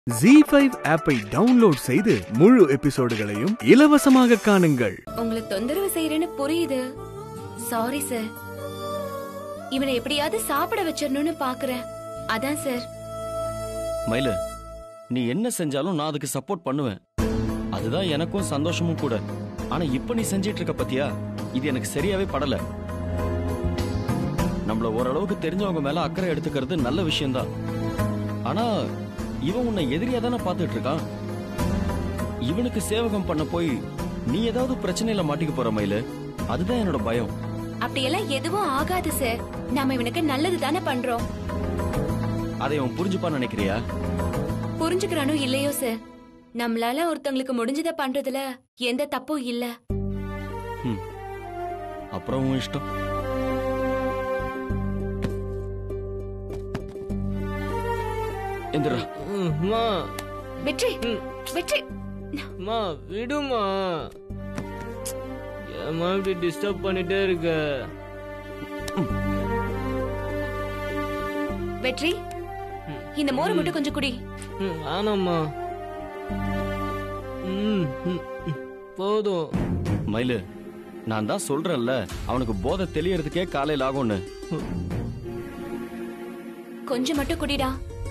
G five ஆப்பை download செய்து முழு எபிசோடுகளையும் இலவசமாக காணுங்கள் உங்களை தொந்தரவு செய்யறேன்னு புரியுது சாரி சார் இவனை எப்படியாவது சாப்பிட வச்சிடணும்னு பாக்குறேன் அதான் சார் மயிலு நீ என்ன செஞ்சாலும் நான் அதுக்கு சப்போர்ட் பண்ணுவேன் அதுதான் எனக்கும் சந்தோஷமும் கூட ஆனா இப்ப நீ செஞ்சிட்டு இருக்க பத்தியா இது எனக்கு சரியாவே படல நம்மள ஓரளவுக்கு தெரிஞ்சவங்க மேல அக்கறை எடுத்துக்கிறது நல்ல விஷயம்தான் ஆனா இவன் உன்னை எதிரியா தானே பார்த்துட்டு இருக்கான் இவனுக்கு சேவகம் பண்ண போய் நீ ஏதாவது பிரச்சனையில மாட்டிக்க போற மயிலு அதுதான் என்னோட பயம் அப்படியெல்லாம் எதுவும் ஆகாது சார் நாம இவனுக்கு நல்லது தானே பண்றோம் அதை அவன் புரிஞ்சுப்பான்னு நினைக்கிறியா புரிஞ்சுக்கிறானோ இல்லையோ சார் நம்மளால ஒருத்தங்களுக்கு முடிஞ்சதை பண்றதுல எந்த தப்பும் இல்ல ம். அப்புறம் உன் இஷ்டம் எந்திரா அம்மா வெற்றி வெற்றி அம்மா விடுமா ஏம்மா இப்படி டிஸ்டர்ப் பண்ணிட்டே இருக்க வெற்றி இந்த மோரை மட்டும் கொஞ்சம் குடி ம், வேணாம்மா ம், ம், ம். போதும் மயிலு நான் தான் சொல்றேன்ல அவனுக்கு போதை தெளியறதுக்கே காலையில் ஆகும்னு கொஞ்சம் மட்டும் குடிடா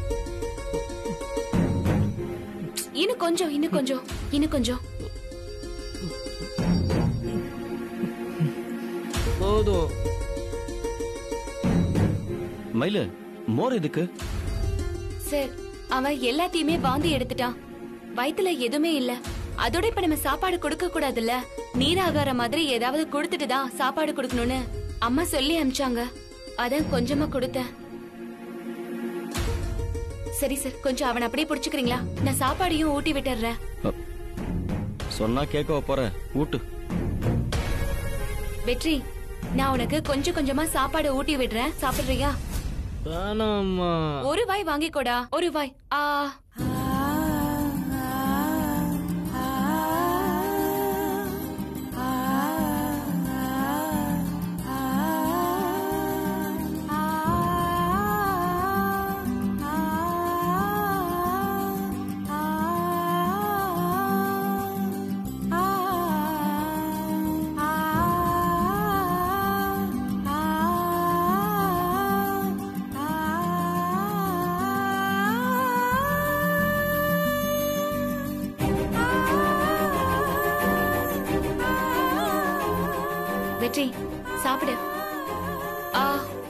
இன்னும் கொஞ்சம் இன்னும் கொஞ்சம் இன்னும் கொஞ்சம் போதும் மயிலு மோர் எதுக்கு சார் அவன் எல்லாத்தையுமே வாந்தி எடுத்துட்டான் வயித்துல எதுவுமே இல்ல அதோட இப்ப நம்ம சாப்பாடு கொடுக்க கூடாதுல்ல நீராகார மாதிரி ஏதாவது கொடுத்துட்டு தான் சாப்பாடு கொடுக்கணும்னு அம்மா சொல்லி அனுப்பிச்சாங்க அதான் கொஞ்சமா கொடுத்தேன் சரி சார் கொஞ்சம் அவன் அப்படியே புடிச்சுக்கிறீங்களா நான் சாப்பாடையும் ஊட்டி விட்டுறேன் சொன்னா கேட்க போற ஊட்டு வெற்றி நான் உனக்கு கொஞ்சம் கொஞ்சமா சாப்பாடு ஊட்டி விடுறேன் சாப்பிடுறியா வேணாம்மா ஒரு வாய் வாங்கிக்கோடா ஒரு வாய் ஆ வெற்றி சாப்பிடு ஆ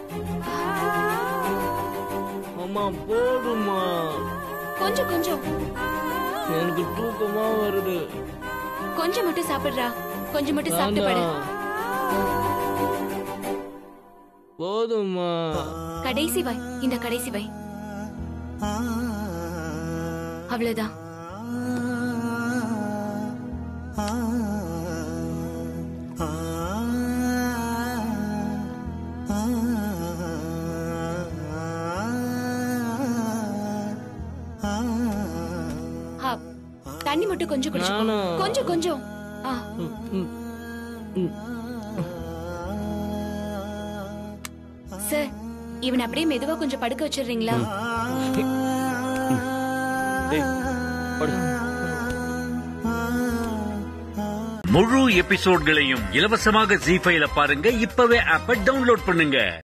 அம்மா போதுமா கொஞ்சம் கொஞ்சம் எனக்கு தூக்கமா வருது கொஞ்சம் மட்டும் சாப்பிடுறா கொஞ்சம் மட்டும் சாப்பிட்டு படு வேண்டாம். போதுமா கடைசி வாய் இந்த கடைசி வாய் அவ்வளவுதான் ஆ, தண்ணி மட்டும் கொஞ்சம் குடிச்சுக்கோ நானும். கொஞ்சம் கொஞ்சம் ஆ ம், ம், ம். சார் இவன் அப்படியே மெதுவா கொஞ்சம் படுக்க வச்சிடுறீங்களா டேய் படு முழு எபிசோட்களையும் இலவசமாக ஜி ஃபைல பாருங்க இப்பவே ஆப்ப டவுன்லோட் பண்ணுங்க